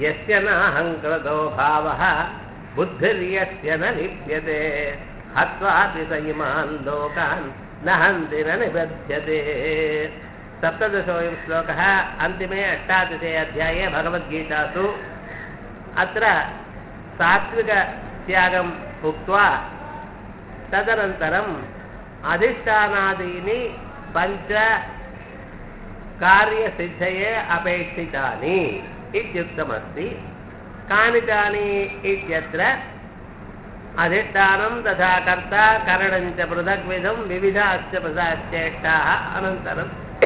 यस्य नाहङ्कृतो भावः बुद्धिर्यस्य न लिप्यते हत्वापि स इमान् लोकान् न हन्ति न निबध्यते सप्तदशोऽयं श्लोकः अन्तिमे अष्टादशे अध्याये भगवद्गीतासु अत्र सात्विकत्यागम् उक्त्वा तदनन्तरम् अधिष्ठानादीनि पञ्च कार्यसिद्धये अपेक्षितानि इत्युक्तमस्ति कानिचानि इत्यत्र अधिष्ठानं तथा कर्ता करणञ्च पृथग्विधं विविधाश्च प्रसाश्चेष्टाः अनन्तरं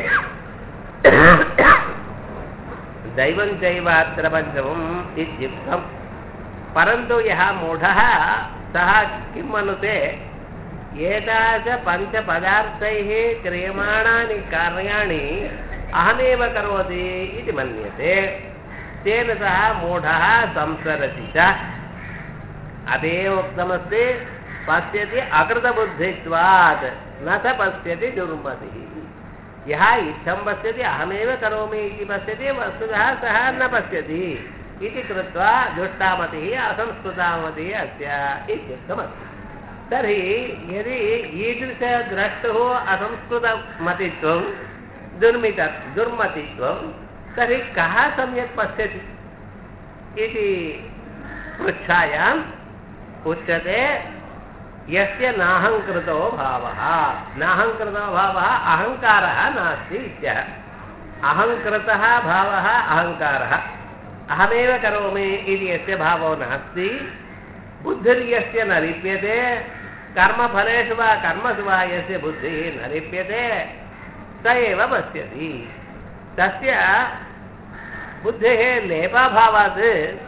दैवं चैवात्र पञ्चमम् इत्युक्तम् परन्तु यः मूढः सः किं मनुते एतादृशपञ्चपदार्थैः क्रियमाणानि कार्याणि अहमेव करोति इति मन्यते तेन सह मूढः संसरति च अदेव उक्तमस्ति पश्यति अकृतबुद्धित्वात् न स पश्यति दुर्मतिः यः इत्थं पश्यति अहमेव करोमि इति पश्यति वस्तुतः सः न पश्यति इति कृत्वा दुष्टामतिः असंस्कृतामतिः अस्य इत्युक्तमस्ति तर्हि यदि ईदृशद्रष्टुः असंस्कृतमतित्वं दुर्मित दुर्मतित्वं तर्हि कः सम्यक् पश्यति इति पृच्छायाम् उच्यते यस्य नाहङ्कृतो भावः नाहङ्कृतो भावः अहङ्कारः नास्ति इत्यः अहङ्कृतः भावः अहङ्कारः अहमेव करोमि इति यस्य भावो नास्ति बुद्धिर्यस्य न लिप्यते कर्मफलेषु वा कर्मसु वा यस्य बुद्धिः न लिप्यते स एव पश्यति तस्य बुद्धेः लेपाभावात्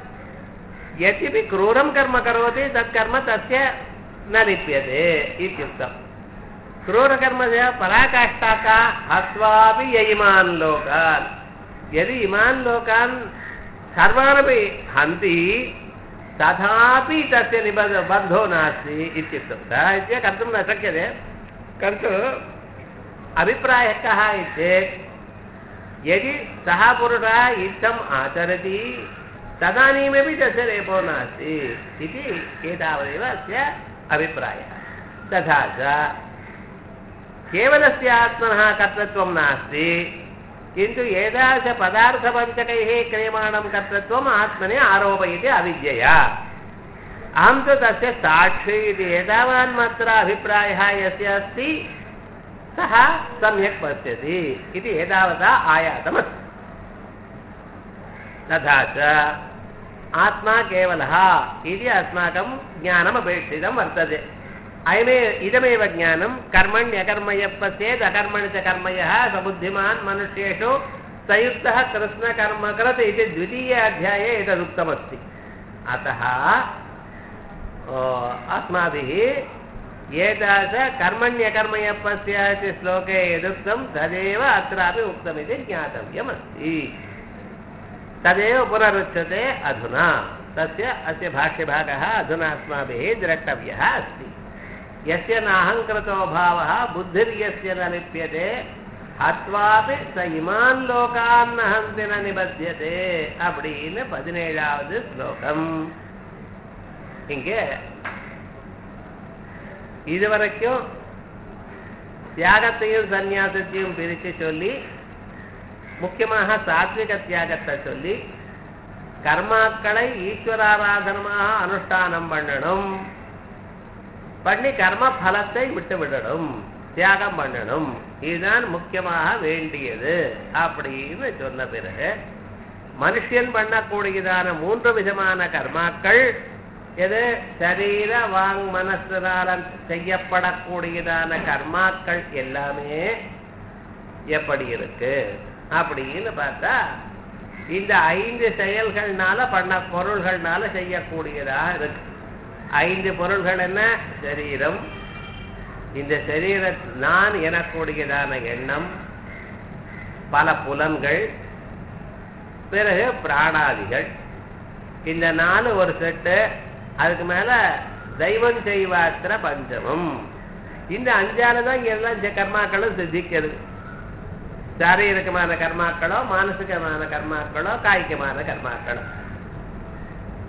यद्यपि क्रूरं कर्म करोति तत् कर्म तस्य न लिप्यते इत्युक्तम् क्रूरकर्मस्य पराकाष्ठा का हत्वापि यैमान् लोकान् यदि इमान् लोकान् सर्वानपि हन्ति तथापि तस्य निबद्ध बद्धो नास्ति इत्युक्तं सः इत्य कर्तुं न शक्यते किन्तु अभिप्रायः कः चेत् यदि सः पुरुषः इत्थम् आचरति तदानीमपि तस्य लेपो नास्ति इति एतावदेव अस्य अभिप्रायः तथा च केवलस्य आत्मनः कर्तृत्वं नास्ति किन्तु एतादृशपदार्थपञ्चकैः क्रियमाणं कर्तृत्वम् आत्मनि आरोपयति अविद्यया अहं तु तस्य साक्षी इति एतावान्मात्र अभिप्रायः यस्य अस्ति सः सम्यक् पश्यति इति एतावता आयातमस्ति तथा च आत्मा केवलः इति अस्माकं ज्ञानमपेक्षितं वर्तते अयमे इदमेव ज्ञानं कर्मण्यकर्मयः पश्येत् अकर्मणि च कर्मयः सबुद्धिमान् मनुष्येषु सयुक्तः कृष्णकर्मकृत् इति द्वितीय अध्याये एतदुक्तमस्ति अतः अस्माभिः एतादृश कर्मण्यकर्मयः पश्य इति श्लोके यदुक्तं तदेव अत्रापि उक्तमिति ज्ञातव्यमस्ति तदेव पुनरुच्यते अधुना तस्य अस्य भाष्यभागः अधुना अस्माभिः द्रष्टव्यः अस्ति यस्य नाहङ्कृतो भावः बुद्धिर्यस्य न लिप्यते ஹத்வாபி ச இமான் லோகான் நகந்தி ந நிபத்தியதே அப்படின்னு பதினேழாவது ஸ்லோகம் இங்கே இதுவரைக்கும் தியாகத்தையும் சந்நியாசத்தையும் பிரித்து சொல்லி முக்கியமாக சாத்விக தியாகத்தை சொல்லி கர்மாக்களை ஈஸ்வராராதனமாக அனுஷ்டானம் பண்ணணும் பண்ணி கர்ம பலத்தை விட்டு விடணும் தியாகம் பண்ணணும் இதுதான் முக்கியமாக வேண்டியது அப்படின்னு சொன்ன பிறகு மனுஷன் பண்ணக்கூடியதான மூன்று விதமான கர்மாக்கள் எது சரீர வாங் மனசினால செய்யப்படக்கூடியதான கர்மாக்கள் எல்லாமே எப்படி இருக்கு அப்படின்னு பார்த்தா இந்த ஐந்து செயல்கள்னால பண்ண பொருள்கள்னால செய்யக்கூடியதாக இருக்கு ஐந்து பொருள்கள் என்ன சரீரம் இந்த சரீர நான் எனக்கூடியதான எண்ணம் பல புலன்கள் பிறகு பிராணாதிகள் இந்த நாலு ஒரு செட்டு அதுக்கு மேல தெய்வம் செய்வாத்திர பஞ்சமம் இந்த அஞ்சால தான் எல்லாம் கர்மாக்களும் சித்திக்கிறது சாரீரிகமான கர்மாக்களோ மானசிகமான கர்மாக்களோ காய்கமான கர்மாக்களோ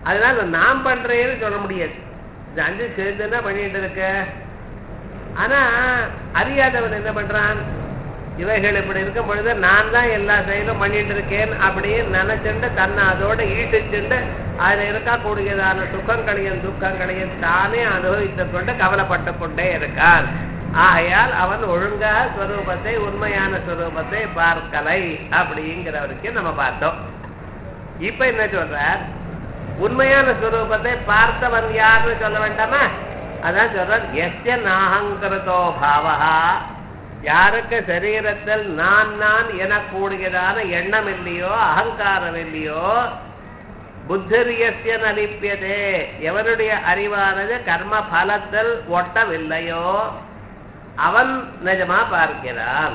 அதனால நான் பண்றேன்னு சொல்ல முடியாது இந்த அஞ்சு சேர்ந்துன்னா பண்ணிட்டு இருக்க ஆனா அறியாதவன் என்ன பண்றான் இவைகள் இப்படி இருக்கும் பொழுது நான் தான் எல்லா செயலும் பண்ணிட்டு இருக்கேன் அப்படின்னு நினைச்சுண்டு தன்னை அதோட ஈட்டுச்சுண்டு அதுல இருக்கக்கூடியதான சுகங்களையும் துக்கங்களையும் தானே அனுபவித்துக் கொண்டு கவலைப்பட்டு கொண்டே இருக்கான் ஆகையால் அவன் ஒழுங்காக ஸ்வரூபத்தை உண்மையான ஸ்வரூபத்தை பார்க்கலை அப்படிங்கிற வரைக்கும் நம்ம பார்த்தோம் இப்ப என்ன சொல்றார் உண்மையான ஸ்வரூபத்தை பார்த்தவன் யாருன்னு சொல்ல வேண்டாமா அதான் சொல்றார் எஸ்ய நாகங்கிருதோ பாவகா யாருக்கு சரீரத்தில் நான் நான் எனக்கூடியதான எண்ணம் இல்லையோ அகங்காரம் இல்லையோ புத்திரியஸ்ய நலிப்பியதே எவனுடைய அறிவானது கர்ம பலத்தில் ஒட்டவில்லையோ அவன் நிஜமா பார்க்கிறான்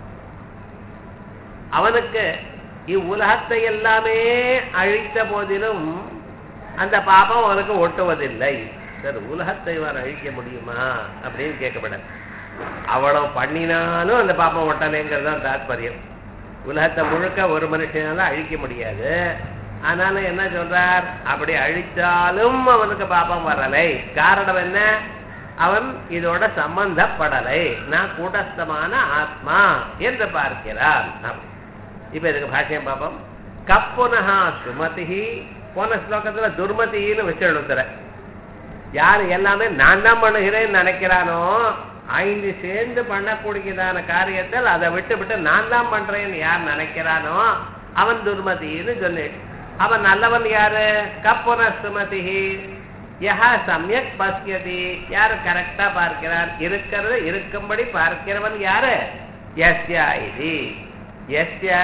அவனுக்கு இவ்வுலகத்தை எல்லாமே அழித்த போதிலும் அந்த பாபம் அவனுக்கு ஒட்டுவதில்லை சார் உலகத்தை இவன் அழிக்க முடியுமா அப்படின்னு கேட்கப்படாது அவ்வளவு பண்ணினாலும் அந்த பாப்பம் ஒட்டலைங்கிறது தான் தாற்பயம் உலகத்தை முழுக்க ஒரு மனுஷனால அழிக்க முடியாது ஆனாலும் என்ன சொல்றார் அப்படி அழிச்சாலும் அவனுக்கு பாப்பம் வரலை காரணம் என்ன அவன் இதோட சம்பந்தப்படலை நான் கூட்டஸ்தமான ஆத்மா என்று பார்க்கிறான் இப்ப இதுக்கு பாஷ்யம் பார்ப்போம் கப்புனஹா சுமதி போன ஸ்லோகத்துல துர்மதின்னு வச்சு எழுதுற யார் எல்லாமே நான் தான் பண்ணுகிறேன்னு நினைக்கிறானோ ஐந்து சேர்ந்து பண்ணக்கூடியதான காரியத்தில் அதை விட்டு விட்டு நான் தான் பண்றேன்னு யார் நினைக்கிறானோ அவன் துர்மதின்னு சொல்லி அவன் நல்லவன் யாரு கப்புன சுமதி யஹா சமயக் பசியதி யாரு கரெக்டா பார்க்கிறான் இருக்கிறது இருக்கும்படி பார்க்கிறவன் யாரு எஸ்யா இது எஸ்ய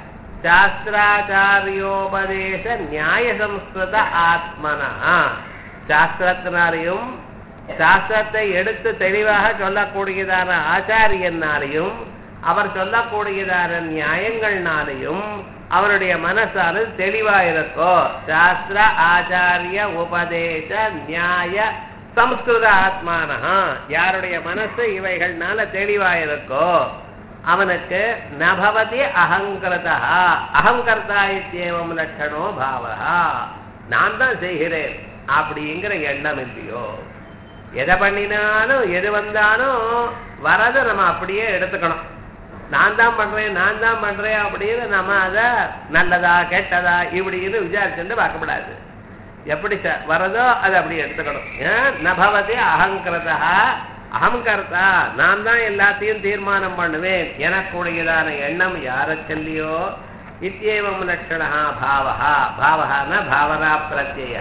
சாஸ்திராச்சாரியோபதேச நியாய சம்ஸ்கிருத ஆத்மனா சாஸ்திரத்தினாலையும் சாஸ்திரத்தை எடுத்து தெளிவாக சொல்லக்கூடியதான ஆச்சாரியனாலையும் அவர் சொல்லக்கூடியதான நியாயங்கள்னாலையும் அவருடைய மனசானது தெளிவா இருக்கோ சாஸ்திர ஆச்சாரிய உபதேச நியாய சம்ஸ்கிருத ஆத்மானஹா யாருடைய மனசு இவைகள்னால தெளிவா இருக்கோ அவனுக்கு நபவதி அகங்கிருதா அகங்கர்த்தா இத்தியவம் லட்சணோ பாவகா நான் தான் செய்கிறேன் அப்படிங்கிற எண்ணம் இல்லையோ எதை பண்ணினாலும் எது வந்தாலும் வரதை நம்ம அப்படியே எடுத்துக்கணும் நான் தான் பண்றேன் நான் தான் பண்றேன் அப்படின்னு நம்ம அதை நல்லதா கெட்டதா இப்படின்னு விசாரிச்சுட்டு பார்க்கப்படாது எப்படி வரதோ அதை அப்படி எடுத்துக்கணும் ஏன் நபவதி அகங்கிருதா அகங்கர்த்தா நான் தான் எல்லாத்தையும் தீர்மானம் பண்ணுவேன் எனக்குடையதான எண்ணம் யாருக்கு இல்லையோ இத்தியவம் லட்சணா பாவகா பாவகான பாவனா பிரத்யய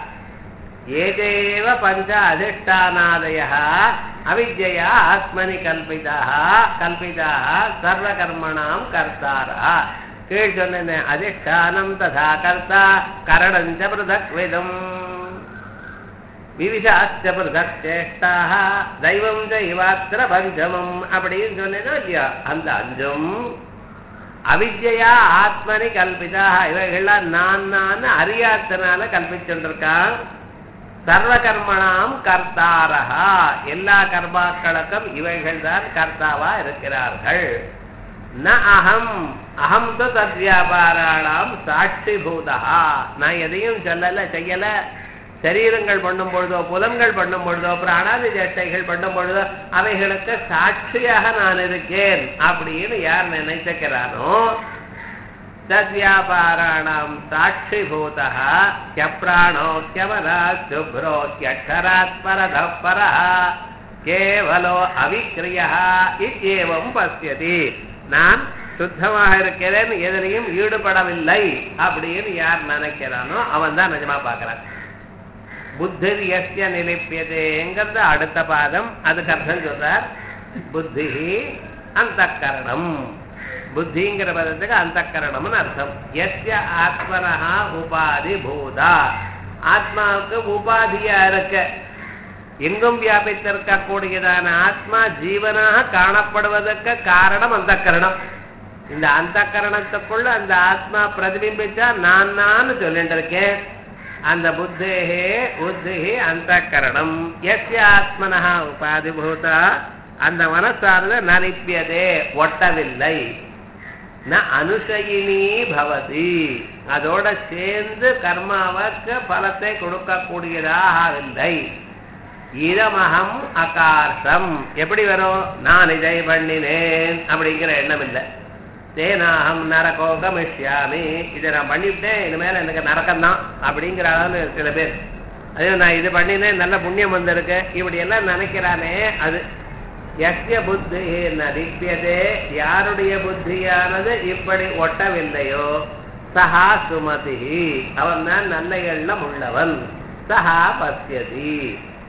ஏதேவ பஞ்ச அதிஷ்டானாதய அவித்யா ஆத்மனி கல்பிதா கல்பிதா சர்வகர்மணாம் கர்த்தாரா கீழ் சொன்ன அதிஷ்டானம் ததா கர்த்தா கரணஞ்ச பிருதக் விதம் விவிதாச்ச பிருதக் சேஷ்டாக தெய்வம் தெய்வாத்திர பஞ்சமம் அப்படின்னு சொன்னேனோ இல்லையா அந்த அஞ்சும் அவித்யா ஆத்மனி கல்பிதா இவைகள்லாம் நான் நான் அறியாத்தனால கல்பிச்சுருக்கான் சர்வ கர்மணாம் கர்த்தாரகா எல்லா கர்மாக்களுக்கும் இவைகள் தான் கர்த்தாவா இருக்கிறார்கள் ந அகம் அகம் து தத்வியாபாராணாம் சாட்சி பூதா நான் எதையும் சொல்லல செய்யல சரீரங்கள் பண்ணும் பொழுதோ புலன்கள் பண்ணும் பொழுதோ பிராணாதி சேட்டைகள் பண்ணும் பொழுதோ அவைகளுக்கு சாட்சியாக நான் இருக்கேன் அப்படின்னு யார் நினைச்சுக்கிறானோ தத்வியாபாராணாம் சாட்சிபூதா ஹியப்ராணோ ஹியவனா சுப்ரோ ஹியக்ஷராத் பரத பரா கேவலோ அவிக்ரியா இத்தேவம் பசியதி நான் சுத்தமாக இருக்கிறேன் எதிலையும் ஈடுபடவில்லை அப்படின்னு யார் நினைக்கிறானோ அவன் தான் நிஜமா பார்க்கிறான் புத்தி எஸ்ய நிலைப்பியதேங்கிறது அடுத்த பாதம் அதுக்கு அர்த்தம் சொல்றார் புத்தி அந்த கரணம் புத்திங்கிற பதத்துக்கு அந்த கரணம்னு அர்த்தம் எஸ்ய ஆத்மனஹா உபாதி பூதா ஆத்மாவுக்கு உபாதியா இருக்க எங்கும் வியாபித்திருக்கக்கூடியதான ஆத்மா ஜீவனாக காணப்படுவதற்கு காரணம் அந்த கரணம் இந்த அந்த கரணத்துக்குள்ள அந்த ஆத்மா பிரதிபிம்பிச்சா நான் நான் சொல்லிட்டு இருக்கேன் அந்த புத்தேகே புத்திஹி அந்த கரணம் எஸ்ய ஆத்மனஹா உபாதிபூதா அந்த மனசானது நலிப்பியதே ஒட்டவில்லை ந அனுஷயினி பவதி அதோட சேர்ந்து கர்மாவுக்கு பலத்தை கொடுக்கக்கூடியதாகவில்லை இதமகம் அகார்ஷம் எப்படி வரும் நான் இதை பண்ணினேன் அப்படிங்கிற எண்ணம் இல்லை தேனாகம் நரகோ கமிஷ்யாமி இதை நான் பண்ணிவிட்டேன் இனிமேல் எனக்கு நரக்கம்தான் அப்படிங்கிற அளவு சில பேர் அதே நான் இது பண்ணினேன் நல்ல புண்ணியம் வந்திருக்கு இப்படி எல்லாம் நினைக்கிறானே அது எஸ்ய புத்தி நதிப்பியதே யாருடைய புத்தியானது இப்படி ஒட்டவில்லையோ சஹா சுமதி அவன் தான் நல்ல எண்ணம் உள்ளவன் சஹா பசியதி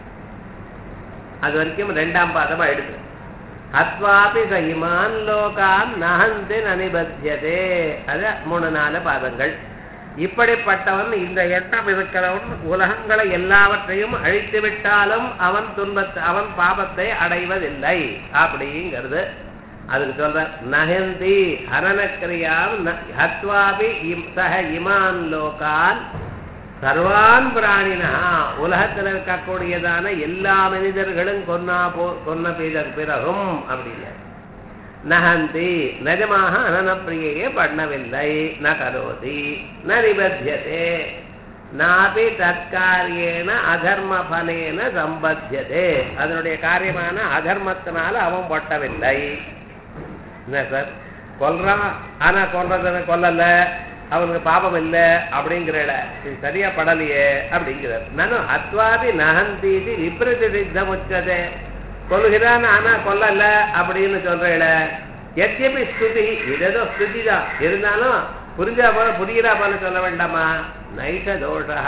அது வரைக்கும் ரெண்டாம் பாதம் ஆயிடுது அத்வாபி சகிமான் லோகான் நகந்து நனிபத்தியதே அது மூணு நாலு பாதங்கள் இப்படிப்பட்டவன் இந்த எண்ணம் இருக்கிறவன் உலகங்களை எல்லாவற்றையும் அழித்து விட்டாலும் அவன் துன்பத்தை அவன் பாபத்தை அடைவதில்லை அப்படிங்கிறது அதுக்கு சொல்ற நகந்தி ஹரணக்கிரியாம் ஹத்வாபி சக இமான் லோகான் சர்வான் பிராணினா உலகத்தில் இருக்கக்கூடியதான எல்லா மனிதர்களும் கொன்னா போ கொன்ன பிறகு பிறகும் அப்படின்னு நகந்தி நிஜமாக அனனப்பிரியையே பண்ணவில்லை ந கரோதி ந நிபத்தியதே நாபி தற்காரியேன அதர்ம பலேன சம்பத்தியதே அதனுடைய காரியமான அதர்மத்தினால அவன் பொட்டவில்லை என்ன சார் கொல்றான் ஆனா கொல்றத கொல்லல அவனுக்கு பாபம் இல்லை அப்படிங்கிற இது சரியா படலையே அப்படிங்கிறார் நானும் அத்வாதி நகந்தீதி விபரீத சித்தம் உச்சதே கொல்கிறான் ஆனா கொல்லல அப்படின்னு சொல்றேன் எத்தியபி ஸ்துதி இதோ ஸ்துதி தான் இருந்தாலும் புரிஞ்சா போல புரிகிறா போல சொல்ல வேண்டாமா நைஷ தோஷா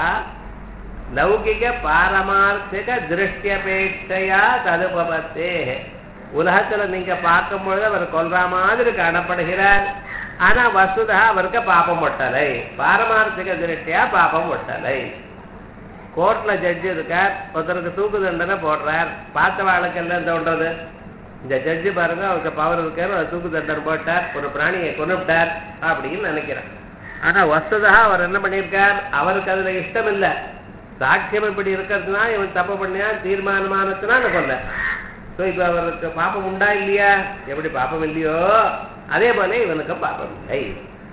லௌகிக பாரமார்த்திக திருஷ்டியபேட்சையா ததுபபத்தே உலகத்துல நீங்க பார்க்கும் பொழுது அவர் கொல்ற மாதிரி காணப்படுகிறார் ஆனா வசுதா அவருக்கு பாப்பம் ஒட்டலை பாரமார்த்திக திருஷ்டியா பாப்பம் ஒட்டலை கோர்ட்ல ஜட்ஜி இருக்கார் ஒருத்தருக்கு தூக்கு தண்டனை போடுறார் பார்த்த வாழ்க்கெல்லாம் தோன்றது இந்த ஜட்ஜி பாருங்க அவருக்கு பவர் இருக்காரு அவர் தூக்கு தண்டனை போட்டார் ஒரு பிராணியை கொண்டுவிட்டார் அப்படின்னு நினைக்கிறேன் ஆனா வசுதா அவர் என்ன பண்ணியிருக்கார் அவருக்கு அதுல இஷ்டம் இல்லை சாட்சியம் இப்படி இருக்கிறதுனா இவன் தப்பு பண்ணியா தீர்மானமானதுனால கொல்ல ஸோ இப்போ அவருக்கு பாப்பம் உண்டா இல்லையா எப்படி பாப்பம் இல்லையோ அதே போல இவனுக்கு பாப்பம் இல்லை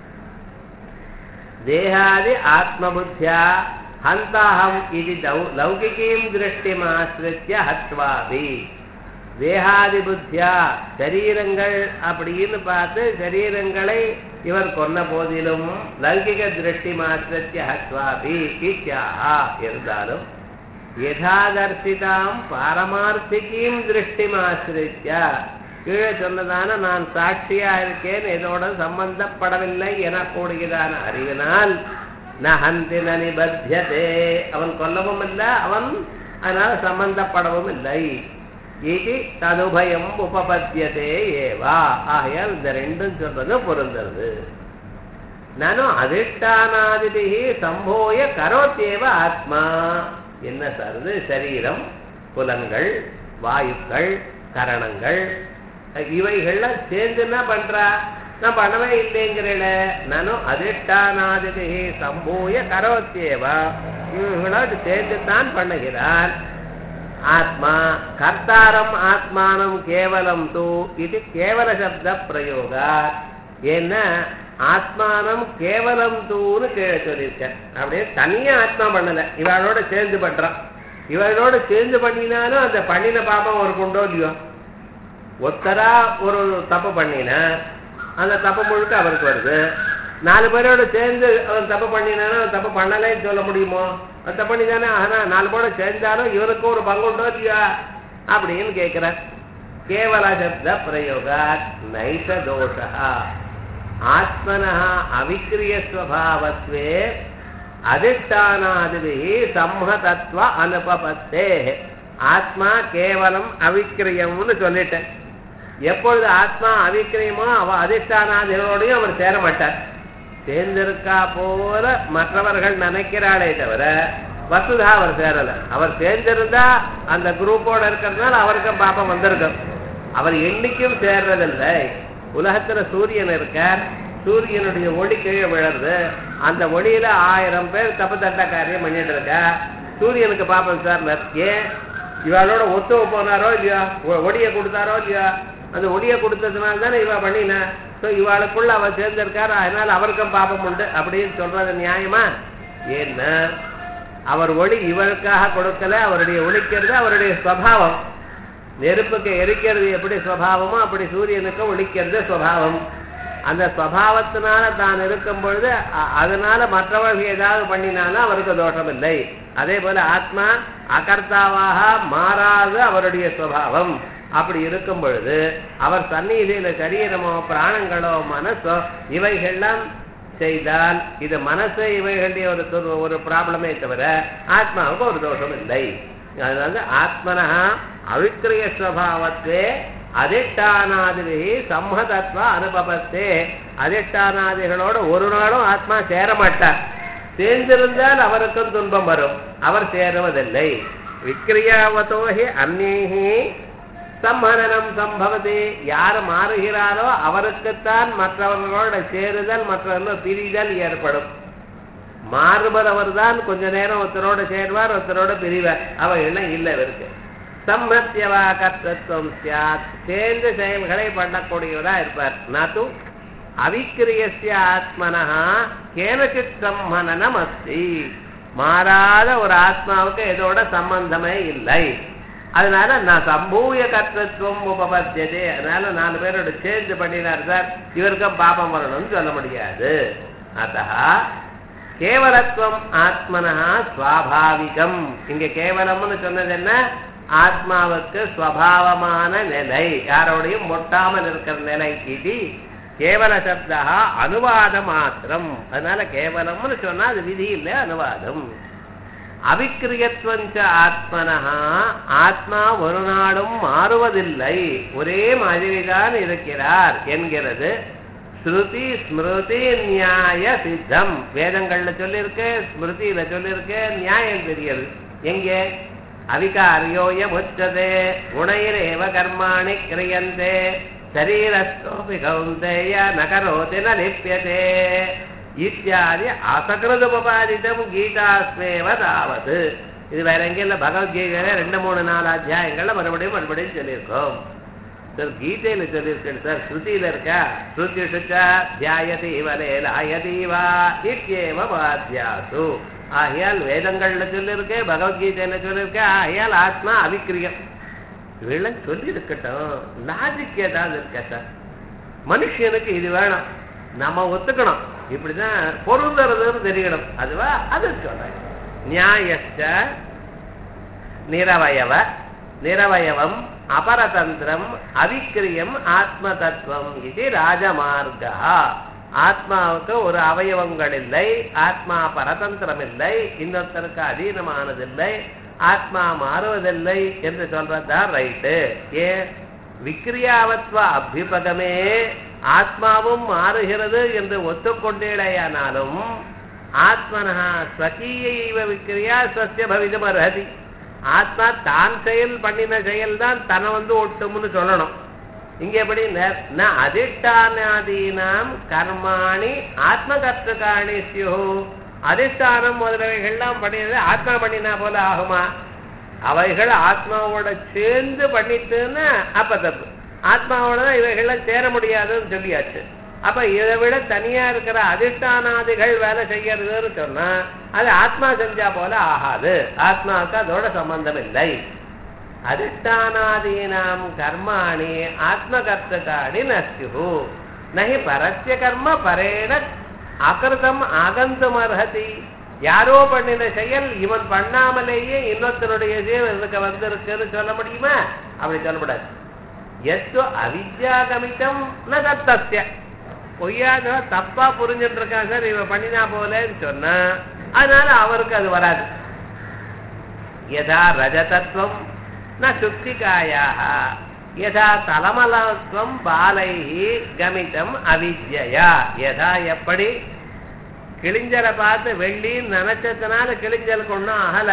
தேகாதி ஆத்மபுத்தியா ஹந்தாஹம் இது லௌகிகீம் திருஷ்டிமாசிரித்ய ஹத்வாபி தேகாதி புத்தியா சரீரங்கள் அப்படின்னு பார்த்து சரீரங்களை இவர் கொன்ன போதிலும் லௌகிக திருஷ்டி மாத்திரத்திய ஹத்வாபி இத்தியாக இருந்தாலும் யதாதர்சிதாம் பாரமார்த்திகீம் திருஷ்டிமாசிரித்ய கீழே சொன்னதான நான் சாட்சியா இருக்கேன் இதோட சம்பந்தப்படவில்லை எனக்கூடியதான அறிவினால் நகந்தி நிபத்தியதே அவன் கொல்லவும் இல்லை அவன் அதனால சம்பந்தப்படவும் இல்லை இது ததுபயம் உபபத்தியதே ஏவா ஆகையால் இந்த ரெண்டும் சொல்றது பொருந்தது நானும் அதிஷ்டானாதிபிகி சம்போய கரோத்தேவ ஆத்மா என்ன சார் இது சரீரம் புலன்கள் வாயுக்கள் கரணங்கள் இவைகள்லாம் சேர்ந்து என்ன பண்றா நான் பண்ணவே இல்லைங்கிறேன் நானும் அதிஷ்டானாதிபிகி சம்போய கரோத்தேவா இவங்களோடு சேர்ந்து தான் பண்ணுகிறான் ஆத்மா கர்த்தாரம் ஆத்மானம் கேவலம் தூ இது கேவல சப்த பிரயோகா ஏன்னா ஆத்மானம் கேவலம் தூன்னு கீழே சொல்லியிருக்கேன் அப்படியே தனியா ஆத்மா பண்ணல இவளோட சேர்ந்து பண்றான் இவளோட சேர்ந்து பண்ணினாலும் அந்த பண்ணின பாப்பம் ஒரு கொண்டோ இல்லையோ ஒத்தரா ஒரு தப்பு பண்ணினா அந்த தப்பு முழுக்க அவருக்கு வருது நாலு பேரோட சேர்ந்து அவன் தப்பு பண்ணினானா தப்பு பண்ணலைன்னு சொல்ல முடியுமோ தப்பு பண்ணி தானே ஆனா நாலு பேரோட சேர்ந்தாலும் இவருக்கும் ஒரு பங்குண்டோ இல்லையா அப்படின்னு கேட்கிற கேவல சப்த பிரயோகா நைச தோஷா ஆத்மன அவிக்கிரியஸ்வபாவத்வே அதிஷ்டானாதிபிகி சம்மதத்துவ அனுபபத்தே ஆத்மா கேவலம் அவிக்கிரியம்னு சொல்லிட்டேன் எப்பொழுது ஆத்மா அவிக்கிரியமோ அவ அதிஷ்டானாதிகளோடையும் அவர் சேர மாட்டார் சேர்ந்திருக்கா போல மற்றவர்கள் நினைக்கிறாளே தவிர வசுதா அவர் சேரல அவர் சேர்ந்திருந்தா அந்த குரூப்போட இருக்கிறதுனால அவருக்கும் பாப்பம் வந்திருக்கும் அவர் என்னைக்கும் சேர்றதில்லை உலகத்துல சூரியன் இருக்கார் சூரியனுடைய ஒளி கீழே விழருது அந்த ஒளியில ஆயிரம் பேர் தப்பு தட்ட காரியம் பண்ணிட்டு இருக்கா சூரியனுக்கு பாப்பம் சார் ஏன் இவளோட ஒத்து போனாரோ இல்லையா ஒடியை கொடுத்தாரோ இல்லையா அந்த ஒளியை கொடுத்ததுனால தானே இவ பண்ணினா ஸோ இவாளுக்குள்ள அவ சேர்ந்திருக்காரு அதனால அவருக்கும் பாபம் உண்டு அப்படின்னு சொல்றது நியாயமா ஏன்னா அவர் ஒளி இவருக்காக கொடுக்கல அவருடைய ஒளிக்கிறது அவருடைய ஸ்வபாவம் நெருப்புக்கு எரிக்கிறது எப்படி ஸ்வபாவமோ அப்படி சூரியனுக்கு ஒளிக்கிறது ஸ்வபாவம் அந்த ஸ்வபாவத்தினால தான் இருக்கும் பொழுது அ- அதனால மற்றவர்கள் ஏதாவது பண்ணினாலும் அவருக்கு தோஷம் இல்லை அதே போல ஆத்மா அகர்த்தாவாக மாறாத அவருடைய சுவாவம் அப்படி இருக்கும் பொழுது அவர் சந்நிதியில சரீரமோ பிராணங்களோ மனசோ இவைகள்லாம் செய்தால் இது மனசு இவைகளுடைய ஒரு துரு- ஒரு ப்ராப்ளமே தவிர ஆத்மாவுக்கு ஒரு தோஷம் இல்லை அதாவது ஆத்மனா அவிக்கிரிய ஸ்வபாவத்தே அதிஷ்டானாதிபி சம்மதத்வ அனுபவத்தே அதிஷ்டானாதிகளோட ஒரு நாளும் ஆத்மா சேர மாட்டார் சேர்ந்திருந்தால் அவருக்கும் துன்பம் வரும் அவர் சேருவதில்லை விக்கிரியாவதோஹி அந்நேஹி சம்மரணம் சம்பவதி யார் மாறுகிறாரோ அவருக்குத்தான் மற்றவர்களோட சேருதல் மற்றவர்களோட பிரிதல் ஏற்படும் மாறுபவர் தான் கொஞ்ச நேரம் ஒருத்தரோட சேருவார் ஒருத்தரோட பிரிவார் அவைகள்லாம் இல்லை இவருக்கு சம்மத்தியவா கர்த்தத்துவம் சியாத் சேர்ந்து செயல்களை பண்ணக்கூடியவரா இருப்பார் நாத்து அவிக்கிரியஸ்ய ஆத்மனா கேனச்சித் சம்மனனம் அஸ்தி மாறாத ஒரு ஆத்மாவுக்கு இதோட சம்பந்தமே இல்லை அதனால நான் சம்பூய கர்த்தத்துவம் உபபத்தியதே அதனால நாலு பேரோட சேஞ்ச் பண்ணினார் சார் இவருக்கும் பாபம் வரணும்னு சொல்ல முடியாது அத்தா கேவலத்துவம் ஆத்மனா சுவாபாவிகம் இங்க கேவலம்னு சொன்னது என்ன ஆத்மாவுக்கு ஸ்வபாவமான நிலை யாரோடையும் முட்டாமல் இருக்கிற நிலை இது கேவல சப்தா அனுவாத மாத்திரம் அதனால கேவலம்னு சொன்னா அது விதி இல்லை அனுவாதம் அவிக்கிரியத்துவஞ்ச ஆத்மனஹா ஆத்மா ஒரு நாளும் மாறுவதில்லை ஒரே மாதிரிதான் இருக்கிறார் என்கிறது ஸ்ருதி ஸ்மிருதி நியாய சித்தம் வேதங்கள்ல சொல்லியிருக்கு ஸ்மிருதியில சொல்லியிருக்கு நியாயம் தெரியுது எங்கே அவிகாரியோய முச்சதே குணைரேவ கர்மாணி கிரியந்தே சரீரஸ்தோபி கௌந்தேய நகரோதி ந லிப்யதே இத்தியாதி அசகிருதோபாதிதம் கீதாஸ்மேவ தாவது இது வேற எங்க இல்ல பகவத்கீதையில ரெண்டு மூணு நாலு அத்தியாயங்கள்ல மறுபடியும் மறுபடியும் சொல்லியிருக்கோம் சார் கீதையில சொல்லியிருக்கேன் சார் ஸ்ருதியில இருக்கா ஸ்ருதி சுச்சா தியாயதி வலே லாயதீவா இத்தியேவ வாத்தியாசு ஆகையால் வேதங்கள்ல சொல்லியிருக்கு பகவத்கீதையில சொல்லியிருக்கு ஆகையால் ஆத்மா அவிக்கிரியம் இவெல்லாம் சொல்லி இருக்கட்டும் லாஜிக் ஏதாவது இருக்கா சார் மனுஷனுக்கு இது வேணும் நம்ம ஒத்துக்கணும் இப்படிதான் பொருந்துறதுன்னு தெரியணும் அதுவா அது சொல்றேன் நியாயச்ச நிரவயவ நிரவயவம் அபரதந்திரம் அவிக்கிரியம் ஆத்ம தத்துவம் இது ராஜமார்கா ஆத்மாவுக்கு ஒரு அவயவங்கள் இல்லை ஆத்மா பரதந்திரம் இல்லை இன்னொருத்தருக்கு அதீனமானதில்லை ஆத்மா மாறுவதில்லை என்று சொல்றதுதான் ரைட்டு ஏன் விக்கிரியாவத்வ அபிபதமே ஆத்மாவும் மாறுகிறது என்று ஒத்துக்கொண்டேடையானாலும் ஆத்மனா ஸ்வகீய விக்கிரியா ஸ்வசிய பவிதம் அர்ஹதி ஆத்மா தான் செயல் பண்ணின செயல் தான் தன்னை வந்து ஒட்டும்னு சொல்லணும் இங்க எப்படி ந அதிஷ்டானாதீனாம் கர்மாணி ஆத்ம கர்த்தகாணி சியோ அதிஷ்டானம் முதலவைகள்லாம் பண்ணினது ஆத்மா பண்ணினா போல ஆகுமா அவைகள் ஆத்மாவோட சேர்ந்து பண்ணிட்டுன்னா அப்ப தப்பு ஆத்மாவோட தான் இவைகள்லாம் சேர முடியாதுன்னு சொல்லியாச்சு அப்ப இதை விட தனியா இருக்கிற அதிஷ்டானாதிகள் வேலை செய்யறதுன்னு சொன்னா அது ஆத்மா செஞ்சா போல ஆகாது ஆத்மாவுக்கு அதோட சம்பந்தம் இல்லை அதிஷ்டானாதீனாம் கர்மாணி ஆத்மகர்த்தகாணி நஸ்யு நகி பரஸ்ய கர்ம பரேண அகிருதம் ஆகந்தும் அர்ஹதி யாரோ பண்ணின செயல் இவன் பண்ணாமலேயே இன்னொருத்தனுடைய செயல் இதுக்கு வந்திருக்குன்னு சொல்ல முடியுமா அப்படி சொல்லக்கூடாது எஸ்து அவித்யாகமிதம் ந தத்தஸ்ய பொய்யாத தப்பா புரிஞ்சுட்டு இருக்கான் சார் இவன் பண்ணினா போலன்னு சொன்னா அதனால அவருக்கு அது வராது யதா ரஜதத்துவம் ந சுக்திகாயாக யதா தலமலத்துவம் பாலைஹி கமிதம் அவித்யா யதா எப்படி கிழிஞ்சலை பார்த்து வெள்ளின்னு நினைச்சதுனால கிழிஞ்சலுக்கு ஒன்றும் அகல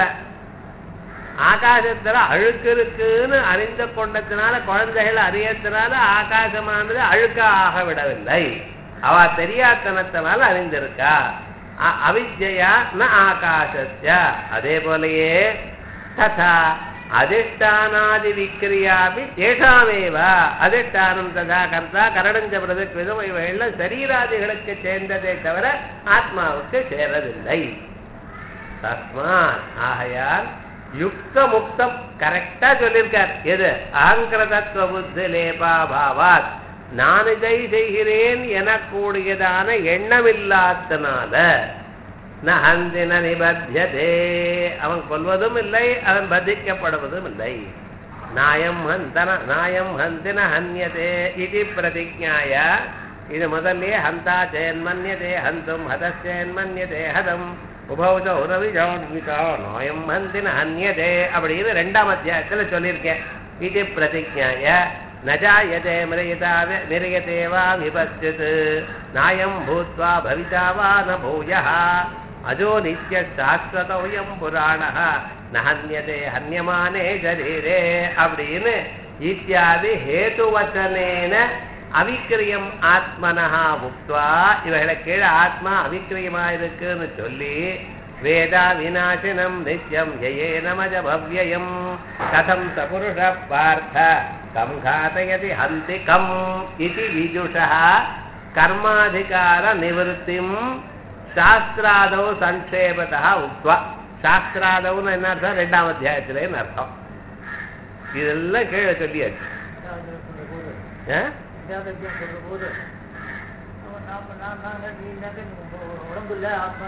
ஆகாசத்துல அழுக்கு இருக்குன்னு அறிந்து கொண்டதுனால குழந்தைகள் அறியறதுனால ஆகாசமானது அழுக்க ஆக விடவில்லை அவ தெரியாத்தனத்தினால அறிந்திருக்கா அ- அவித்யா ந ஆகாசஸ்ய அதே போலயே ததா அதிஷ்டானாதி விக்கிரியாபி தேஷாமேவ அதிஷ்டானம் ததா கர்த்தா கரணஞ்ச பிரதக் விதம் இவையெல்லாம் சரீராதிகளுக்கு சேர்ந்ததே தவிர ஆத்மாவுக்கு சேரவில்லை தஸ்மாத் ஆகையால் யுக்த முக்தம் கரெக்டா சொல்லியிருக்கார் எது அகங்கிருதத்துவ புத்தி லேபாபாவாத் நான் இதை செய்கிறேன் எனக்கூடியதான எண்ணமில்லாதனால நஹந்தின நிபத்தியதே அவன் கொல்வதும் இல்லை அவன் பதிக்கப்படுவதும் இல்லை நாயம் ஹந்தன நாயம் ஹந்தின ஹன்யதே இது பிரதிஜாய இது முதல்லயே ஹந்தா சேன்மன்யதே ஹந்தும் ஹதச்சேன்மன்யதே ஹதம் உபௌஜ உறவிஜான்விதா நாயம் ஹந்தின ஹன்யதே அப்படின்னு ரெண்டாம் அத்தியாயத்துல சொல்லியிருக்கேன் இது பிரதிஜாய நஜாயதே மிரயதா மிரயதே வா விபஸ்யத் நாயம் பூத்வா பவிதா வா ந பூயः அஜோ நித்ய சாஸ்வதோயம் புராணः நஹன்யதே ஹன்யமானே சரீரே அப்படின்னு இத்தியாதி ஹேதுவச்சனேன அவிக்கிரியம் ஆத்மனஹா முக்துவா இவைகளை கீழே ஆத்மா அவிக்கிரியமா இருக்குன்னு சொல்லி வேதா விநாசினம் நித்யம் ஜயே நமஜ பவ்யயம் கதம் ச புருஷ பார்த்த கம் घातयति हन्ति कम् इति विजुषः कर्माधिकार निवृत्तिं சாஸ்திராதவ் சங்கேபதா உக்வா சாஸ்திராதவ்னு என்ன அர்த்தம் ரெண்டாம் அத்தியாயத்திலேன்னு அர்த்தம் இதெல்லாம் கீழே சொல்லியாச்சு ஆ? போது நாம நான் நாங்கள் நீங்க உடம்பு இல்லை ஆத்மா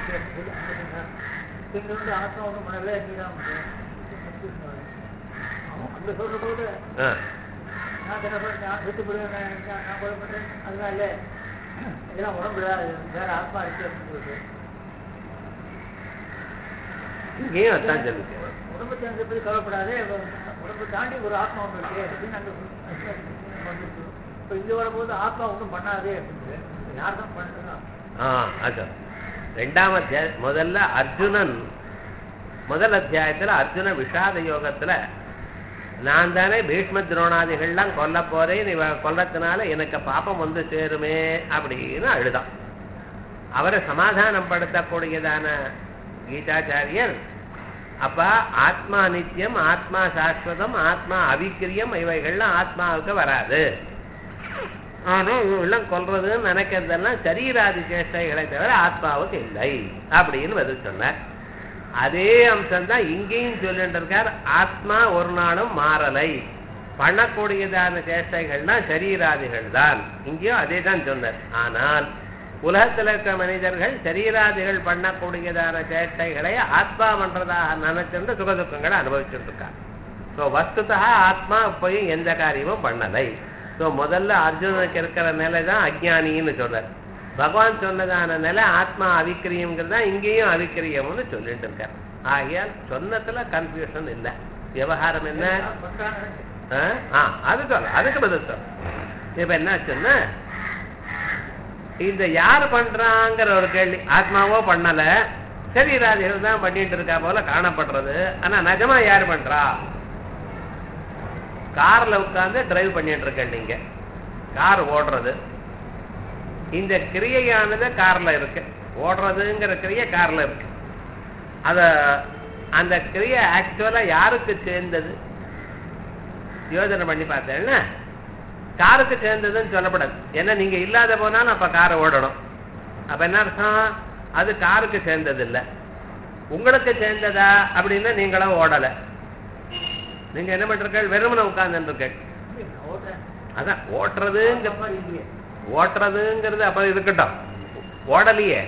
இங்க வந்து ஆத்மா ஒன்றும் பண்ணல நீ தான் அந்த சொல்ற போது ஆ. நான் என்ன பண்ணேன் நான் விட்டு போடுவேன் நான் நான் கொலை பண்றேன் அதெல்லாம் இல்லை இதெல்லாம் உடம்பு இல்லை அது வேற ஆத்மா இருக்கு அப்படின்னு சொல்லிட்டு இங்கேயும் அதான் சொல்லுங்க உடம்பு சேர்ந்த பற்றி கவலைப்படாதே உடம்பு தாண்டி ஒரு ஆத்மா ஒன்று இருக்கு அப்படின்னு அங்கே இப்போ இங்கே வரும்போது ஆத்மா ஒன்றும் பண்ணாதே அப்படின்னு யார் தான் பண்ணுறா ஆ அதான் ரெண்டாம் அத்தியாய முதல்ல அர்ஜுனன் முதல் அத்தியாயத்துல அர்ஜுன விஷாத யோகத்துல நான் தானே பீஷ்ம துரோணாதிகள்லாம் கொல்ல போறேன் இவ கொல்லத்தினால எனக்கு பாப்பம் வந்து சேருமே அப்படின்னு அழுதான் அவரை சமாதானம் படுத்தக்கூடியதான கீதாச்சாரியர் அப்ப ஆத்மா நித்தியம் ஆத்மா சாஸ்வதம் ஆத்மா அவிக்கிரியம் இவைகள்லாம் ஆத்மாவுக்கு வராது ஆனா இவெல்லாம் கொல்றதுன்னு நினைக்கிறதெல்லாம் சரீராதி சேஷ்டைகளை தவிர ஆத்மாவுக்கு இல்லை அப்படின்னு பதில் சொன்னார் அதே அம்சம் தான் இங்கேயும் சொல்லிட்டு இருக்கார் ஆத்மா ஒரு நாளும் மாறலை பண்ணக்கூடியதான சேஷ்டைகள்னா சரீராதிகள் தான் இங்கேயும் அதே தான் சொன்னார் ஆனால் உலகத்தில் இருக்க மனிதர்கள் சரீராதிகள் பண்ணக்கூடியதான சேட்டைகளை ஆத்மா பண்றதாக நினைச்சிருந்து சுகதுக்கங்களை அனுபவிச்சுட்டு இருக்காங்க ஸோ வஸ்துதா ஆத்மா போய் எந்த காரியமும் பண்ணலை ஸோ முதல்ல அர்ஜுனனுக்கு இருக்கிற நிலை தான் அஜ்ஞானின்னு சொல்றார் பகவான் சொன்னதான நிலை ஆத்மா அவிக்கிரியம்ங்கிறது தான் இங்கேயும் அவிக்கிரியம்னு சொல்லிட்டு இருக்கார் ஆகையால் சொன்னதுல கன்ஃபியூஷன் இல்லை விவகாரம் என்ன பண்றாங்க ஆ? ஆ அது சொல்ல அதுக்கு பதில் சொல்ல இப்ப என்ன சொன்ன இந்த யார் பண்றாங்கிற ஒரு கேள்வி ஆத்மாவோ பண்ணல சரீராதிகள் தான் பண்ணிட்டு இருக்கா போல காணப்படுறது ஆனா நிஜமா யார் பண்றா கார்ல உட்கார்ந்து டிரைவ் பண்ணிட்டு இருக்க நீங்க கார் ஓடுறது இந்த கிரியையானது கார்ல இருக்கு ஓடுறதுங்கிற கிரியை கார்ல இருக்கு அத அந்த கிரியை ஆக்சுவலா யாருக்கு சேர்ந்தது யோசனை பண்ணி பார்த்தேன்னா காருக்கு சேர்ந்ததுன்னு சொல்லப்படாது ஏன்னா நீங்க இல்லாத போனாலும் அப்ப காரை ஓடணும் அப்ப என்ன அர்த்தம் அது காருக்கு சேர்ந்தது இல்ல உங்களுக்கு சேர்ந்ததா அப்படின்னா நீங்களும் ஓடல நீங்க என்ன பண்றீர்கள் வெறுமனை உட்கார்ந்துருக்க ஓட்டுறேன் அதான் ஓட்டுறதுங்க மாதிரி இல்லையே ஓட்டுறதுங்கிறது அப்புறம் இருக்கட்டும் ஓடலையே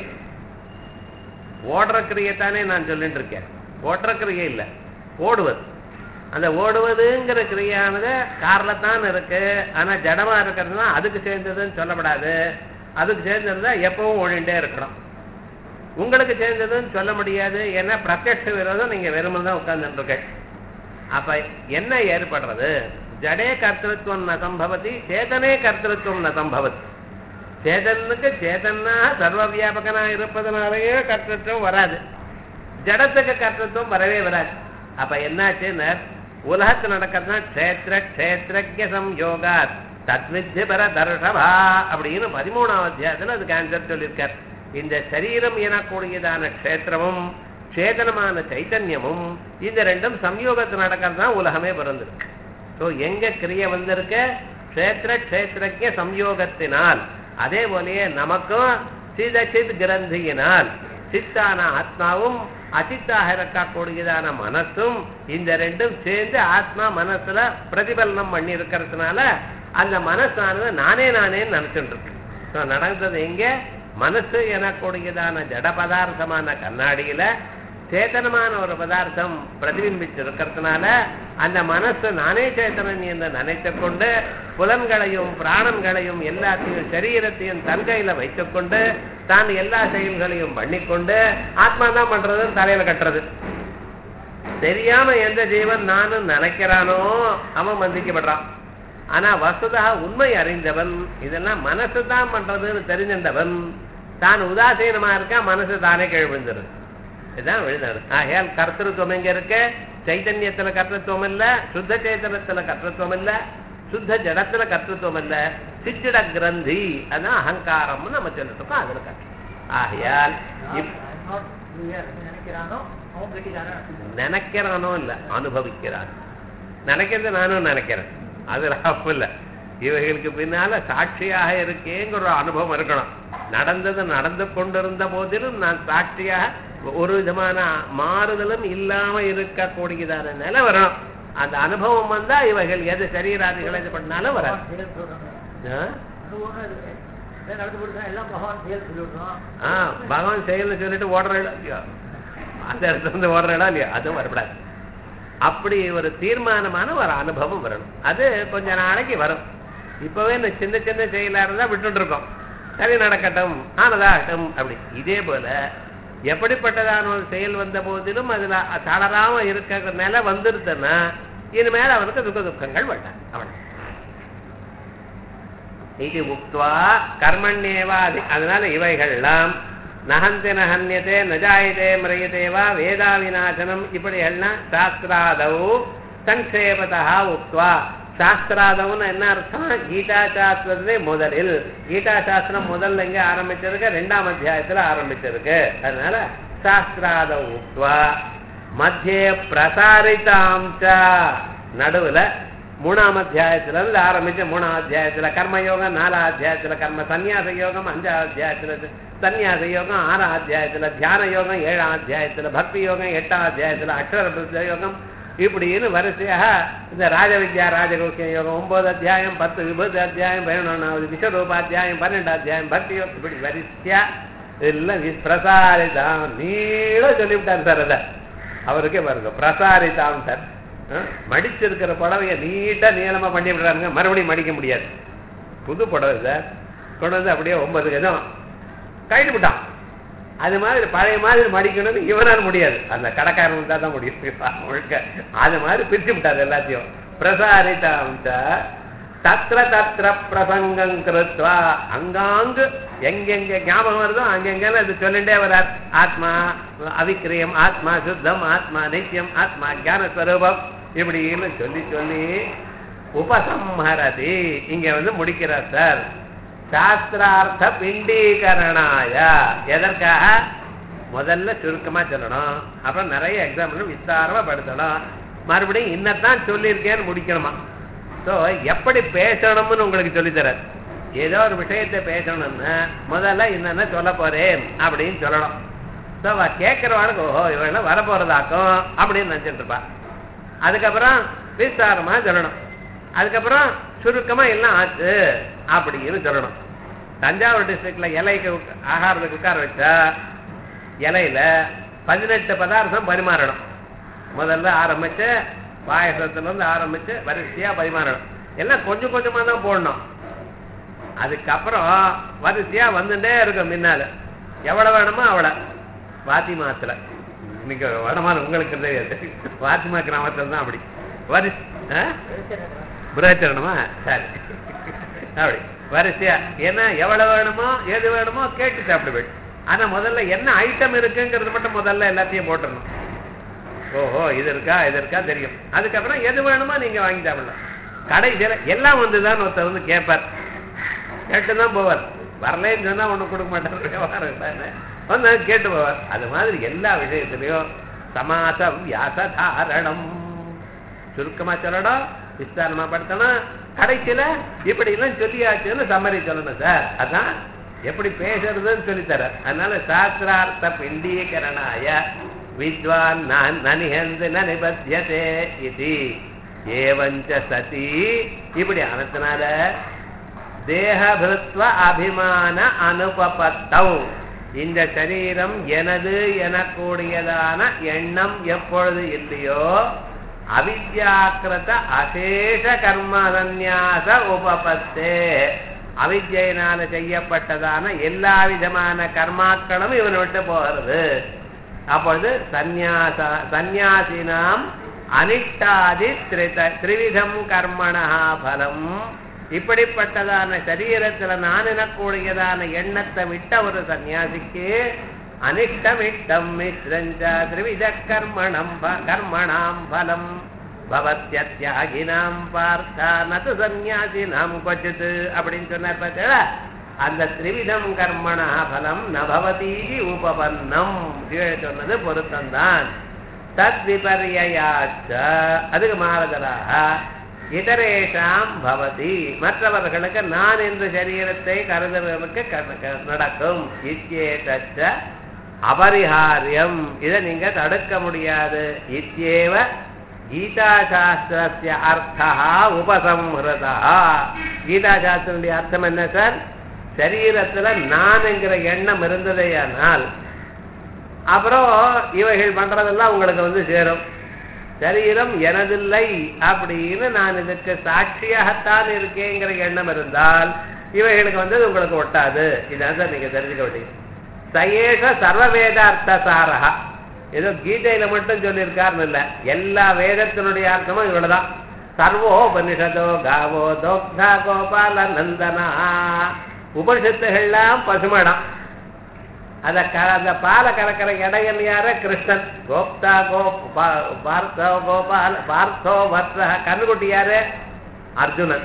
ஓடுற கிரியைத்தானே நான் சொல்லிட்டு இருக்கேன் ஓட்டுற கிரியை இல்லை ஓடுவது அந்த ஓடுவதுங்கிற கிரியானது கார்ல தான் இருக்கு ஆனா ஜடமா இருக்கிறதுனா அதுக்கு சேர்ந்ததுன்னு சொல்லப்படாது அதுக்கு சேர்ந்ததுன்னா எப்பவும் ஓடிண்டே இருக்கணும் உங்களுக்கு சேர்ந்ததுன்னு சொல்ல முடியாது ஏன்னா பிரத்யட்ச விரோதம் நீங்க வெறுமனே தான் உட்கார்ந்துட்டு இருக்க அப்ப என்ன ஏற்படுறது ஜடே கர்த்தத்துவம் ந சம்பவதி சேதனே கர்த்தத்துவம் ந சம்பவதி சேதனுக்கு சேதனா சர்வ வியாபகனா இருப்பதனாலேயே கர்த்தத்துவம் வராது ஜடத்துக்கு கர்த்தத்துவம் வரவே வராது அப்ப என்னாச்சுன்னு உலகத்து நடக்கிறதுனா க்ஷேத்திர க்ஷேத்திரஜ சம்யோகா தத்வித்தி பர தர்ஷபா அப்படின்னு பதிமூணாம் அத்தியாயத்துல அதுக்கு ஆன்சர் சொல்லியிருக்கார் இந்த சரீரம் எனக்கூடியதான க்ஷேத்திரமும் சேதனமான சைத்தன்யமும் இந்த ரெண்டும் சம்யோகத்து நடக்கிறது தான் உலகமே பிறந்திருக்கு ஸோ எங்க கிரிய வந்திருக்கு க்ஷேத்திர க்ஷேத்திரஜ சம்யோகத்தினால் அதே போலயே நமக்கும் சிதச்சித் கிரந்தியினால் சித்தான ஆத்மாவும் அசித்தாக இருக்கக்கூடியதான மனசும் இந்த ரெண்டும் சேர்ந்து ஆத்மா மனசுல பிரதிபலனம் பண்ணி இருக்கிறதுனால அந்த மனசானது நானே நானேன்னு நினைச்சுட்டு இருக்கு ஸோ நடந்தது எங்க மனசு எனக்கூடியதான ஜட பதார்த்தமான கண்ணாடியில சேத்தனமான ஒரு பதார்த்தம் பிரதிபிம்பிச்சு இருக்கிறதுனால அந்த மனசு நானே சேத்தனன் என்று நினைத்து கொண்டு புலன்களையும் பிராணன்களையும் எல்லாத்தையும் சரீரத்தையும் தன் கையில வைத்துக்கொண்டு தான் எல்லா செயல்களையும் பண்ணிக்கொண்டு ஆத்மா தான் பண்றதுன்னு தலையில கட்டுறது தெரியாம எந்த ஜீவன் நானும் நினைக்கிறானோ அவன் வந்திக்கப்படுறான் ஆனா வசுதா உண்மை அறிந்தவன் இதெல்லாம் மனசு தான் பண்றதுன்னு தெரிஞ்சின்றவன் தான் உதாசீனமா இருக்கா மனசு தானே கீழ் இதுதான் விழுந்தாடு ஆகையால் கர்த்தத்துவம் எங்க இருக்கு சைத்தன்யத்துல கர்த்தத்துவம் இல்ல சுத்த சேத்தனத்துல கர்த்தத்துவம் இல்ல சுத்த ஜடத்துல கர்த்தத்துவம் இல்ல சிச்சிட கிரந்தி அதான் அகங்காரம்னு நம்ம சொல்லிட்டு இருக்கோம் அதுல கர்த்தம் ஆகையால் இப்- நினைக்கிறானோ அவன் கட்டிக்காரன் நினைக்கிறானோ இல்ல அனுபவிக்கிறான் நினைக்கிறது நானும் நினைக்கிறேன் அது தப்பு இல்ல இவைகளுக்கு பின்னால சாட்சியாக இருக்கேங்கிற ஒரு அனுபவம் இருக்கணும் நடந்தது நடந்து கொண்டிருந்த போதிலும் நான் சாட்சியாக ஒரு விதமான மாறுதலும் இல்லாம இருக்கக்கூடியதான நிலை வரணும் அந்த அனுபவம் வந்தா இவைகள் எது சரீராதிகளை இது பண்ணாலும் வராது செயல் சொல்றாங்க ஆ? அனுபவம்னா இது ஏன் நடந்து போட்டு எல்லாம் பகவான் செயல் சொல்லிவிடுறோம் ஆ பகவான் செயல்னு சொல்லிட்டு ஓடுற இடம் இல்லையா அந்த இடத்துல இருந்து ஓடுற இடம் இல்லையா அதுவும் வரக்கூடாது அப்படி ஒரு தீர்மானமான ஒரு அனுபவம் வரணும் அது கொஞ்ச நாளைக்கு வரும் இப்பவே இந்த சின்ன சின்ன செயலா இருந்தா விட்டுட்டு இருக்கோம் சரி நடக்கட்டும் ஆனதாகட்டும் அப்படி இதே போல எப்படிப்பட்டதான ஒரு செயல் வந்த போதிலும் அதுல தளராம இருக்கிற நிலை வந்துருதுன்னா இனிமேல் அவனுக்கு துக்க துக்கங்கள் வேண்டாம் அவன் இது உக்துவா கர்மண்யேவாதி அதனால இவைகள்லாம் நகந்தி நகன்யதே நஜாயதே மிரயதேவா வேதா விநாசனம் இப்படி எல்லாம் சாஸ்திராதவு சங்கேபதா உக்துவா சாஸ்திராதவுன்னு என்ன அர்த்தம் கீதா சாஸ்திரத்திலே முதலில் கீதா சாஸ்திரம் முதல்ல எங்க ஆரம்பிச்சிருக்கு ரெண்டாம் அத்தியாயத்துல ஆரம்பிச்சிருக்கு அதனால சாஸ்திராதவு உக்துவா மத்தியே பிரசாரிதாம் ச நடுவுல மூணாம் அத்தியாயத்துல இருந்து ஆரம்பிச்சு மூணாம் அத்தியாயத்துல கர்ம யோகம் நாலாம் அத்தியாயத்துல கர்ம சந்நியாச யோகம் அஞ்சாம் அத்தியாயத்துல சந்நியாச யோகம் ஆறாம் அத்தியாயத்துல தியான யோகம் ஏழாம் அத்தியாயத்துல பக்தி யோகம் எட்டாம் அத்தியாயத்துல அக்ஷர பிரசித்த யோகம் இப்படின்னு வரிசையாக இந்த ராஜவித்யா ராஜகோக்கிய யோகம் ஒன்பது அத்தியாயம் பத்து விபத்து அத்தியாயம் பதினொன்றாவது விஸ்வரூபாத்தியாயம் பன்னெண்டு அத்தியாயம் பக்தி யோகம் இப்படி வரிசையா எல்லாம் வி- பிரசாரிதாம் நீள சொல்லிவிட்டார் சார் அதை அவருக்கே பாருங்க பிரசாரிதாம் சார் ஆ? மடிச்சிருக்கிற புடவைய நீட்டா நீளமா பண்ணி விடுறாங்க மறுபடியும் மடிக்க முடியாது புது புடவை சார் கொண்டு வந்து அப்படியே ஒன்பது கஜம் கழிட்டு விட்டான் அது மாதிரி பழைய மாதிரி மடிக்கணும்னு இவனால் முடியாது அந்த கடைக்காரன் தான் தான் முடியும் முழுக்க அது மாதிரி பிரிச்சு விட்டார் எல்லாத்தையும் பிரசாரிதாம் சார் தத்ர தத்ர பிரசங்கம் கிருத்வா அங்காங்கு எங்கெங்க ஞாபகம் வருதோ அங்கெங்கெல்லாம் இது சொல்லிட்டே வரார் ஆத்மா அவிக்கிரியம் ஆத்மா சுத்தம் ஆத்மா நித்தியம் ஆத்மா ஞான ஸ்வரூபம் இப்படின்னு சொல்லி சொல்லி உபசம்ஹரதி இங்க வந்து முடிக்கிறார் சார் சாஸ்திரார்த்த பிண்டீகரணாய எதற்காக முதல்ல சுருக்கமா சொல்லணும் அப்புறம் நிறைய எக்ஸாம்பிள் விஸ்தாரமா படுத்தணும் மறுபடியும் இன்னத்தான் சொல்லியிருக்கேன்னு முடிக்கணுமா ஸோ எப்படி பேசணும்னு உங்களுக்கு சொல்லித்தரார் ஏதோ ஒரு விஷயத்தை பேசணும்னா முதல்ல என்னென்ன சொல்ல போறேன் அப்படின்னு சொல்லணும் ஸோ அவ கேட்கிறவாளுக்கு ஓஹோ இவெல்லாம் வரப்போறதாக்கும் அப்படின்னு நினைச்சிட்டு இருப்பா அதுக்கப்புறம் விஸ்தாரமா சொல்லணும் அதுக்கப்புறம் சுருக்கமா எல்லாம் ஆச்சு அப்படின்னு சொல்லணும் தஞ்சாவூர் டிஸ்ட்ரிக்ட்ல இலைக்கு உட்கா- ஆகாரத்துக்கு உட்கார வச்சா இலையில பதினெட்டு பதார்த்தம் பரிமாறணும் முதல்ல ஆரம்பிச்சு பாயசத்துல இருந்து ஆரம்பிச்சு வரிசையா பரிமாறணும் எல்லாம் கொஞ்சம் கொஞ்சமா தான் போடணும் அதுக்கப்புறம் வரிசையா வந்துட்டே இருக்கும் முன்னால எவ்வளவு வேணுமோ அவ்வளோ வாத்திமாத்துல இன்னைக்கு வடமான உங்களுக்கு தெரியாது வாத்திமா கிராமத்துல தான் அப்படி வரிசை ஆ? புராச்சரணமா சரி அப்படி வரிசையா ஏன்னா எவ்வளவு வேணுமோ எது வேணுமோ கேட்டு சாப்பிட வேண்டும் ஆனா முதல்ல என்ன ஐட்டம் இருக்குங்கிறது மட்டும் முதல்ல எல்லாத்தையும் போட்டுடணும் ஓஹோ இது இருக்கா இது இருக்கா தெரியும் அதுக்கப்புறம் எது வேணுமோ நீங்க வாங்கி சாப்பிடலாம் கடைசியில எல்லாம் வந்துதான் ஒருத்தர் வந்து கேட்பார் கேட்டு தான் போவார் வரலேன்னு சொன்னா ஒண்ணு கொடுக்க மாட்டார் வியாபாரம் இல்லைன்னு. வந்து கேட்டு போவார் அது மாதிரி எல்லா விஷயத்திலையும் சமாச வியாசதாரணம் சுருக்கமா சொல்லணும் விஸ்தாரமா படுத்தணும் கடைசியில இப்படி எல்லாம் சொல்லியாச்சுன்னு சம்மரி சொல்லணும் சார் அதான் எப்படி பேசுறதுன்னு சொல்லித்தர அதனால சாஸ்திரார்த்த பிண்டீகரணாய வித்வான் நான் நனிஹந்து நனிபத்தியதே இது ஏவஞ்ச சதி இப்படி ஆனதுனால தேகபிருத்வ அபிமான அனுபபத்தம் இந்த சரீரம் எனது எனக்கூடியதான எண்ணம் எப்பொழுது இல்லையோ அவித்யாக்கிருத அசேஷ கர்ம சந்நியாச உபபத்தே அவித்யினால செய்யப்பட்டதான எல்லா விதமான கர்மாக்களும் இவனை விட்டு போகிறது அப்பொழுது சந்நியாச சந்நியாசினாம் அனிஷ்டாதி திரித திரிவிதம் கர்மணா பலம் இப்படிப்பட்டதான சரீரத்துல நான் எனக்கூடியதான எண்ணத்தை விட்ட ஒரு சன்னியாசிக்கு அனிஷ்டமிஷ்டம் மிஸ்ரஞ்ச திரிவித கர்மணம் ப- கர்மணாம் பலம் பவத்யத்யாகினாம் பார்த்தா நது சந்நியாசினாம் கொச்சித்து அப்படின்னு சொன்னார் பார்த்தா அந்த திரிவிதம் கர்மணா பலம் நபவதீதி உபபன்னம் கீழே சொன்னது பொருத்தம்தான் தத் விபர்யாச்ச அதுக்கு மாறுதலாக இதரேஷாம் பவதி மற்றவர்களுக்கு நான் என்ற சரீரத்தை கருதுறவனுக்கு க- க- நடக்கும் இத்தியேதச்ச அபரிஹாரியம் இதை நீங்க தடுக்க முடியாது இத்தியேவ கீதா சாஸ்திரஸ்ய அர்த்தா உபசம்ஹிருதா கீதா சாஸ்திரனுடைய அர்த்தம் என்ன சார் சரீரத்துல நான் என்கிற எண்ணம் இருந்ததேயானால் அப்புறம் இவைகள் பண்றதெல்லாம் உங்களுக்கு வந்து சேரும் சரீரம் எனதில்லை அப்படின்னு நான் இதுக்கு சாட்சியாகத்தான் இருக்கேங்கிற எண்ணம் இருந்தால் இவைகளுக்கு வந்து அது உங்களுக்கு ஒட்டாது இதான் சார் நீங்க தெரிஞ்சுக்க வேண்டியது சயேஷ சர்வ வேதார்த்த சாரகா ஏதோ கீதையில மட்டும் சொல்லியிருக்காருன்னு இல்ல எல்லா வேதத்தினுடைய அர்த்தமும் இவ்வளவுதான் சர்வோபனிஷதோ காவோ தோக்தா கோபால நந்தனா உபனிஷத்துகள்லாம் பசுமடம் அத க- அந்த பாலை கறக்கிற இடையன் யாரு கிருஷ்ணன் கோப்தா கோ பா- பார்த்தோ கோபால் பார்த்தோ வத்ச கண்ணுக்குட்டி யாரு அர்ஜுனன்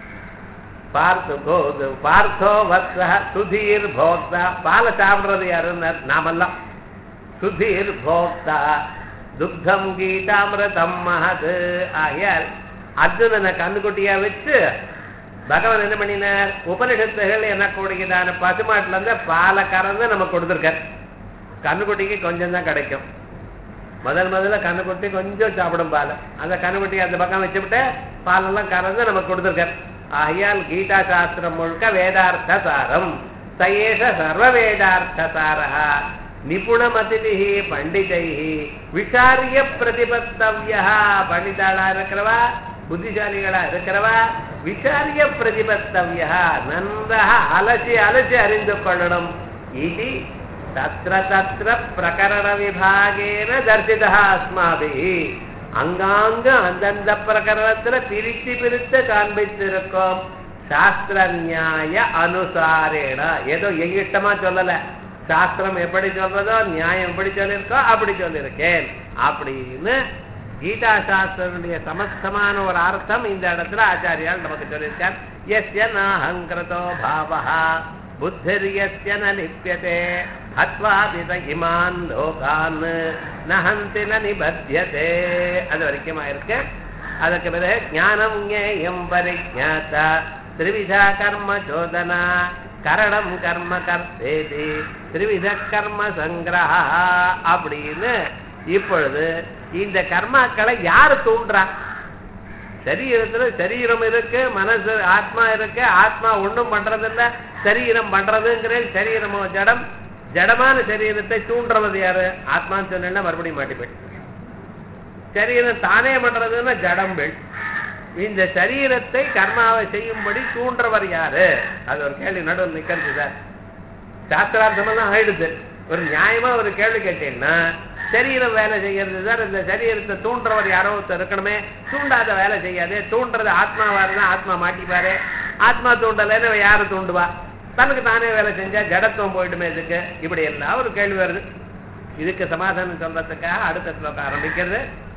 பார்த்து கோ- பார்த்தோ வத்ச சுதீர் போக்தா பாலை சாப்பிடுறது யாருன்னு நாமெல்லாம் சுதீர் போக்தா துக்தம் கீதாமிரதம் மகது ஆகியால் அர்ஜுனனை கண்ணுக்குட்டியா வச்சு பகவான் என்ன பண்ணினார் உபனிஷத்துகள் எனக்கூடியதான பசுமாட்டுல இருந்து பாலை கறந்து நமக்கு கொடுத்துருக்கார் கண்ணுக்குட்டிக்கு கொஞ்சம் தான் கிடைக்கும் முதல் முதல்ல கண்ணுக்குட்டி கொஞ்சம் சாப்பிடும் பால் அந்த கண்ணுக்குட்டி அந்த பக்கம் வச்சுவிட்டு பாலெல்லாம் கறந்து நமக்கு கொடுத்துருக்கார் ஆகையால் கீதா சாஸ்திரம் முழுக்க வேதார்த்த சாரம் சயேஷ சர்வ வேதார்த்த சாரா நிபுணமதிபிஹி பண்டிதைஹி விசாரிய பிரதிபத்தவ்யா பண்டிதாளா இருக்கிறவா புத்திசாலிகளா இருக்கிறவா விசாரிய பிரதிபத்தவ்யா நன்றாக அலசி அலசி அறிந்து கொள்ளணும் இது தத்ர தத்ர பிரகரண விபாகேன தர்சிதா அஸ்மாபிஹி அங்காங்க அந்தந்த பிரகரணத்துல பிரித்து பிரித்து காண்பித்திருக்கோம் சாஸ்திர நியாய அனுசாரேன ஏதோ எங்கிட்டமா சொல்லல சாஸ்திரம் எப்படி சொல்றதோ நியாயம் எப்படி சொல்லியிருக்கோ அப்படி சொல்லியிருக்கேன் அப்படின்னு கீதா சாஸ்திரனுடைய சமஸ்தமான ஒரு அர்த்தம் இந்த இடத்துல ஆச்சாரியால் நமக்கு சொல்லியிருக்கார் எஸ்ய நாஹங்கிருதோ பாவஹா புத்திரியஸ்ய ந லிப்யதே ஹத்வாபித இமான் லோகான் நஹந்தி ந நிபத்தியதே அது வரைக்கும் இருக்கு அதுக்கு பிறகு ஞானம் ஞேயம் பரிஜாத்தா திரிவிதா கர்ம சோதனா கரணம் கர்ம கர்த்தேதி திரிவித கர்ம சங்கிரஹா அப்படின்னு இப்பொழுது இந்த கர்மாக்களை யார் தூண்டுறா சரீரத்துல சரீரம் இருக்கு மனசு ஆத்மா இருக்கு ஆத்மா ஒண்ணும் பண்றதில்ல சரீரம் பண்றதுங்கிற சரீரமோ ஜடம் ஜடமான சரீரத்தை தூண்டுறது யாரு ஆத்மான்னு சொன்னா மறுபடியும் மாட்டிப்பேன் சரீரம் தானே பண்றதுன்னா ஜடம் பெண் இந்த சரீரத்தை கர்மாவை செய்யும்படி தூண்டுறவர் யாரு அது ஒரு கேள்வி நடுவில் நிக்கிறது சார் சாஸ்திரார்த்தமெல்லாம் ஆயிடுது ஒரு நியாயமா ஒரு கேள்வி கேட்டீங்கன்னா சரீரம் வேலை செய்யறது சார் இந்த சரீரத்தை தூண்டுறவர் யாரோ ஒருத்தர் இருக்கணுமே தூண்டாத வேலை செய்யாது தூண்டுறது ஆத்மாவா இருந்தா ஆத்மா மாட்டிப்பாரு ஆத்மா தூண்டலைன்னு யாரு தூண்டுவா தனக்கு தானே வேலை செஞ்சா ஜடத்துவம் போயிடுமே இதுக்கு இப்படி எல்லாம் ஒரு கேள்வி வருது இதுக்கு சமாதானம் சொல்றதுக்காக அடுத்த ஸ்லோகம் ஆரம்பிக்கிறது